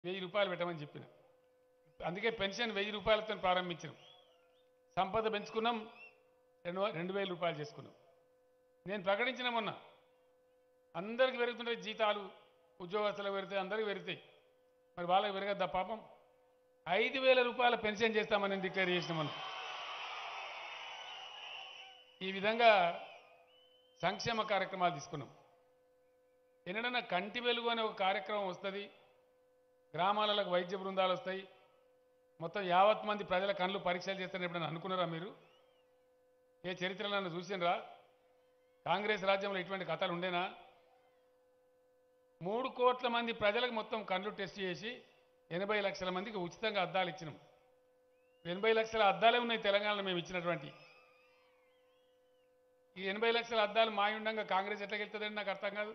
వెయ్యి రూపాయలు పెట్టమని చెప్పిన అందుకే పెన్షన్ వెయ్యి రూపాయలతో ప్రారంభించినాం సంపద పెంచుకున్నాం రెండు రెండు వేల రూపాయలు చేసుకున్నాం నేను ప్రకటించిన మొన్న అందరికి పెరుగుతుంటాయి జీతాలు ఉద్యోగస్తులకు పెరుగుతాయి అందరికి పెరుగుతాయి మరి వాళ్ళకి పెరగద్దా పాపం ఐదు వేల రూపాయల పెన్షన్ చేస్తామని డిక్లేర్ చేసిన మనం ఈ విధంగా సంక్షేమ కార్యక్రమాలు తీసుకున్నాం ఎన్నడన్నా కంటి వెలుగు అనే ఒక కార్యక్రమం వస్తుంది గ్రామాలకు వైద్య బృందాలు వస్తాయి మొత్తం యావత్ మంది ప్రజల కళ్ళు పరీక్షలు చేస్తారని ఎప్పుడైనా అనుకున్నారా మీరు ఏ చరిత్రలో నన్ను చూసినరా కాంగ్రెస్ రాజ్యంలో ఇటువంటి కథలు ఉండేనా మూడు కోట్ల మంది ప్రజలకు మొత్తం కళ్ళు టెస్ట్ చేసి ఎనభై లక్షల మందికి ఉచితంగా అద్దాలు ఇచ్చినాం ఎనభై లక్షల అద్దాలే ఉన్నాయి తెలంగాణలో మేము ఇచ్చినటువంటి ఈ ఎనభై లక్షల అద్దాలు మాయ ఉండంగా కాంగ్రెస్ ఎట్లా గెలుతుందని నాకు అర్థం కాదు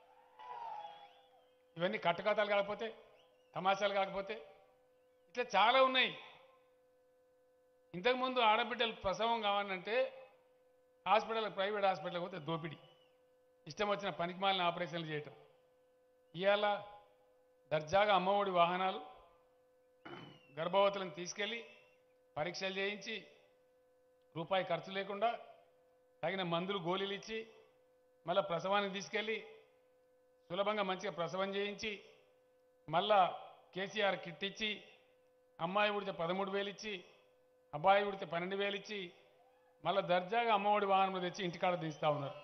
ఇవన్నీ కట్టుకథలు కాకపోతే తమాషాలు కాకపోతే ఇట్లా చాలా ఉన్నాయి ఇంతకుముందు ఆడబిడ్డలు ప్రసవం కావాలంటే హాస్పిటల్ ప్రైవేట్ హాస్పిటల్కి పోతే దోపిడీ ఇష్టం వచ్చిన పనికి మాలిన ఆపరేషన్లు చేయటం ఇవాళ దర్జాగా అమ్మఒడి వాహనాలు గర్భవతులను తీసుకెళ్ళి పరీక్షలు చేయించి రూపాయి ఖర్చు లేకుండా తగిన మందులు గోళీలు ఇచ్చి మళ్ళీ ప్రసవానికి తీసుకెళ్ళి సులభంగా మంచిగా ప్రసవం చేయించి మళ్ళా కేసీఆర్ కిట్ ఇచ్చి అమ్మాయి ఉడితే పదమూడు వేలు ఇచ్చి అబ్బాయి ఉడితే పన్నెండు వేలు ఇచ్చి మళ్ళీ దర్జాగా అమ్మఒడి వాహనం తెచ్చి ఇంటికాడ దించుతా ఉన్నారు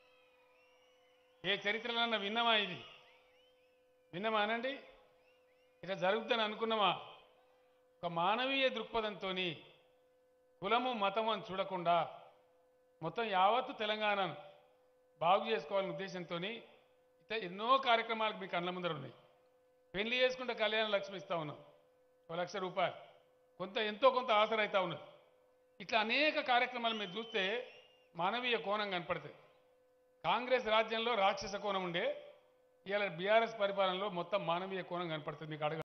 ఏ చరిత్రలన్నా విన్నామా ఇది విన్నామా అనండి ఇట్లా జరుగుతుందని అనుకున్నామా ఒక మానవీయ దృక్పథంతో కులము మతము అని చూడకుండా మొత్తం యావత్తు తెలంగాణను బాగు చేసుకోవాలనే ఉద్దేశంతో ఇట్లా ఎన్నో కార్యక్రమాలకు మీకు కళ్ళ ముందర ఉన్నాయి పెళ్లి చేసుకుంటే కళ్యాణ లక్ష్మి ఇస్తా ఉన్నాం ఒక లక్ష రూపాయలు కొంత ఎంతో కొంత ఆసర అవుతా ఉన్నది ఇట్లా అనేక కార్యక్రమాలు మీరు చూస్తే మానవీయ కోణం కనపడుతుంది కాంగ్రెస్ రాజ్యంలో రాక్షస కోణం ఉండే ఇవాళ బీఆర్ఎస్ పరిపాలనలో మొత్తం మానవీయ కోణం కనపడుతుంది మీకు అడగ